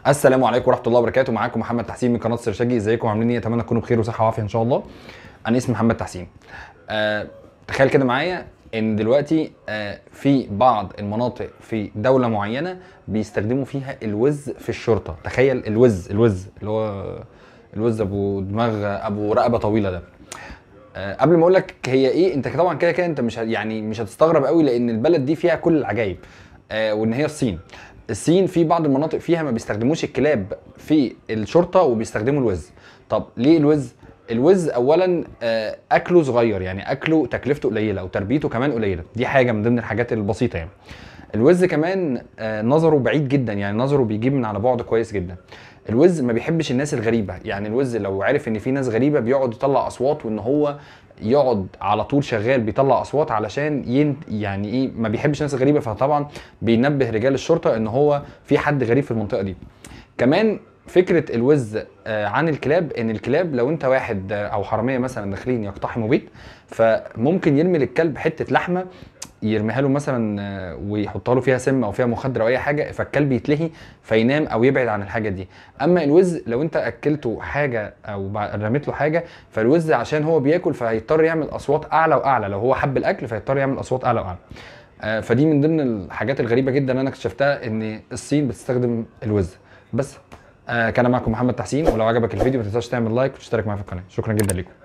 السلام عليكم ورحمه الله وبركاته معاكم محمد تحسين من قناه سرشاجي ازيكم عاملين ايه اتمنى تكونوا بخير وصحه وعافيه ان شاء الله انا اسمي محمد تحسين أه تخيل كده معايا ان دلوقتي أه في بعض المناطق في دوله معينه بيستخدموا فيها الوز في الشرطه تخيل الوز الوز اللي هو الوز ابو دماغ ابو رقبه طويله ده أه قبل ما اقول لك هي ايه انت طبعا كده كده انت مش ه- يعني مش هتستغرب قوي لان البلد دي فيها كل العجائب أه وان هي الصين الصين في بعض المناطق فيها ما بيستخدموش الكلاب في الشرطه وبيستخدموا الوز طب ليه الوز الوز اولا آه، اكله صغير يعني اكله تكلفته قليله وتربيته كمان قليله دي حاجه من ضمن الحاجات البسيطه يعني الوز كمان آه، نظره بعيد جدا يعني نظره بيجيب من على بعد كويس جدا الوز ما بيحبش الناس الغريبه يعني الوز لو عارف ان في ناس غريبه بيقعد يطلع اصوات وان هو يقعد على طول شغال بيطلع اصوات علشان ين يعني ايه ما بيحبش الناس الغريبه فطبعا بينبه رجال الشرطه ان هو في حد غريب في المنطقه دي كمان فكره الوز آه، عن الكلاب ان الكلاب لو انت واحد آه، او حراميه مثلا داخلين يقتحموا بيت فممكن يرمي للكلب حته لحمه يرميها له مثلا آه، ويحطها له فيها سم او فيها مخدر او اي حاجه فالكلب يتلهي فينام او يبعد عن الحاجه دي اما الوز لو انت اكلته حاجه او بع- رميت له حاجه فالوز عشان هو بياكل فهيضطر يعمل اصوات اعلى واعلى لو هو حب الاكل فيضطر يعمل اصوات اعلى واعلى آه، فدي من ضمن الحاجات الغريبه جدا اللي انا اكتشفتها ان الصين بتستخدم الوز بس آه، كان معكم محمد تحسين ولو عجبك الفيديو ما تنساش تعمل لايك وتشترك معايا في القناه شكرا جدا لكم